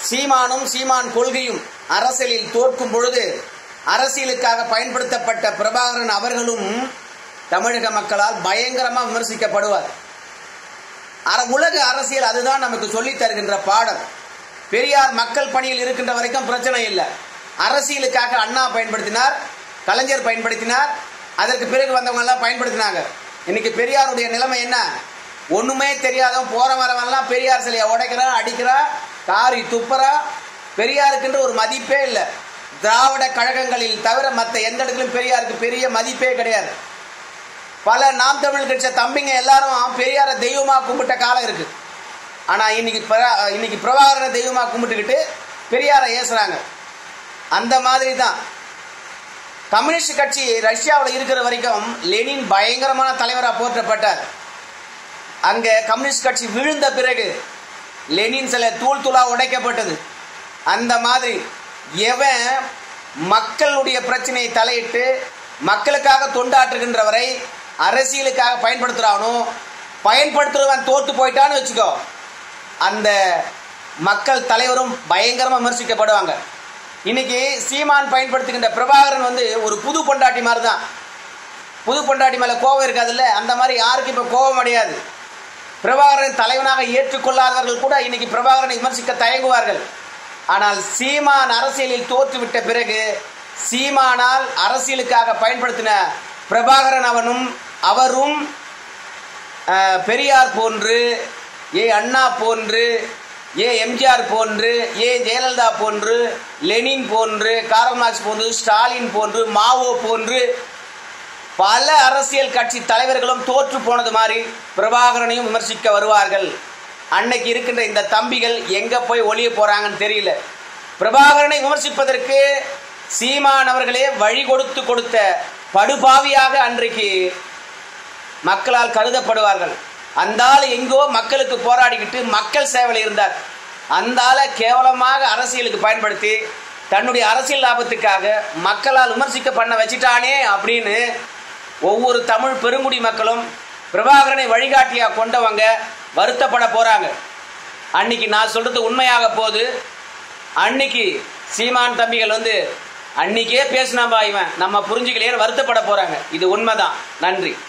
சீமானும் சீமான் கொள்கையும் அரசியலில் தோற்கும் பொழுது அரசியலுக்காக பயன்படுத்தப்பட்ட பிரபாகரன் அவர்களும் தமிழக மக்களால் பயங்கரமா விமர்சிக்கப்படுவார் அர- உலக அரசியல் அதுதான் நமக்கு சொல்லித் தருகின்ற பாடம் பெரியார் மக்கள் பணியில் இருக்கின்ற வரைக்கும் பிரச்சனை இல்லை அரசியலுக்காக அண்ணா பயன்படுத்தினார் கலைஞர் பயன்படுத்தினார் அதற்கு பிறகு வந்தவங்க எல்லாம் பயன்படுத்தினாங்க இன்னைக்கு பெரியாருடைய நிலைமை என்ன ஒண்ணுமே தெரியாதவன் போற வரவன்லாம் பெரியார் சிலையை உடைக்கிறான் அடிக்கிறான் காரி துப்புறா பெரியாருக்குன்ற ஒரு மதிப்பே இல்லை திராவிட கழகங்களில் தவிர மற்ற எந்த இடத்துலையும் பெரியாருக்கு பெரிய மதிப்பே கிடையாது பல நாம் தமிழ் கட்சி தம்பிங்க எல்லாரும் பெரியார தெய்வமா கும்பிட்ட காலம் இருக்கு ஆனா இன்னைக்கு பிரா- இன்னைக்கு பிரபாகரனை தெய்வமா கும்பிட்டுக்கிட்டு பெரியாரை ஏசுறாங்க அந்த மாதிரி தான் கம்யூனிஸ்ட் கட்சி ரஷ்யாவில் இருக்கிற வரைக்கும் லெனின் பயங்கரமான தலைவராக போற்றப்பட்டார் அங்க கம்யூனிஸ்ட் கட்சி விழுந்த பிறகு லெனின் சில தூள் தூளா உடைக்கப்பட்டது அந்த மாதிரி எவன் மக்களுடைய பிரச்சனையை தலையிட்டு மக்களுக்காக தொண்டாற்றுகின்றவரை அரசியலுக்காக பயன்படுத்துறானோ பயன்படுத்துறவன் தோத்து போயிட்டான்னு வச்சுக்கோ அந்த மக்கள் தலைவரும் பயங்கரமா விமர்சிக்கப்படுவாங்க இன்னைக்கு சீமான் பயன்படுத்துகின்ற பிரபாகரன் வந்து ஒரு புது பொண்டாட்டி மாதிரி தான் புது பொண்டாட்டி மேல கோபம் இருக்காதுல்ல அந்த மாதிரி யாருக்கும் இப்ப கோபம் அடையாது பிரபாகரன் தலைவனாக ஏற்றுக்கொள்ளாதவர்கள் கூட இன்னைக்கு பிரபாகரனை விமர்சிக்க தயங்குவார்கள் ஆனால் சீமான் அரசியலில் தோற்றுவிட்ட பிறகு சீமானால் அரசியலுக்காக பயன்படுத்தின பிரபாகரன் அவனும் அவரும் அஹ், பெரியார் போன்று ஏ அண்ணா போன்று ஏ எம்ஜிஆர் போன்று ஏ ஜெயலலிதா போன்று லெனின் போன்று காரல் மார்க்ஸ் போன்று ஸ்டாலின் போன்று மாவோ போன்று பல அரசியல் கட்சி தலைவர்களும் தோற்று போனது மாதிரி பிரபாகரனையும் விமர்சிக்க வருவார்கள் அன்னைக்கு இருக்கின்ற இந்த தம்பிகள் எங்க போய் ஒளிய போறாங்கன்னு தெரியல பிரபாகரனை விமர்சிப்பதற்கு சீமான் அவர்களே வழி கொடுத்து கொடுத்த படுபாவியாக அன்றைக்கு மக்களால் கருதப்படுவார்கள் அந்த ஆள் எங்கோ மக்களுக்கு போராடிக்கிட்டு மக்கள் சேவையில் இருந்தார் அந்த ஆளை கேவலமாக அரசியலுக்கு பயன்படுத்தி தன்னுடைய அரசியல் லாபத்துக்காக மக்களால் விமர்சிக்க பண்ண வச்சிட்டானே அப்படின்னு ஒவ்வொரு தமிழ் பெருங்குடி மக்களும் பிரபாகரனை வழிகாட்டியா கொண்டவங்க வருத்தப்பட போறாங்க அன்னைக்கு நான் சொல்றது உண்மையாக போது அன்னைக்கு சீமான் தம்பிகள் வந்து அன்னைக்கே பேசினாம்பா இவன் நம்ம புரிஞ்சுக்கலையே வருத்தப்பட போறாங்க இது உண்மைதான் நன்றி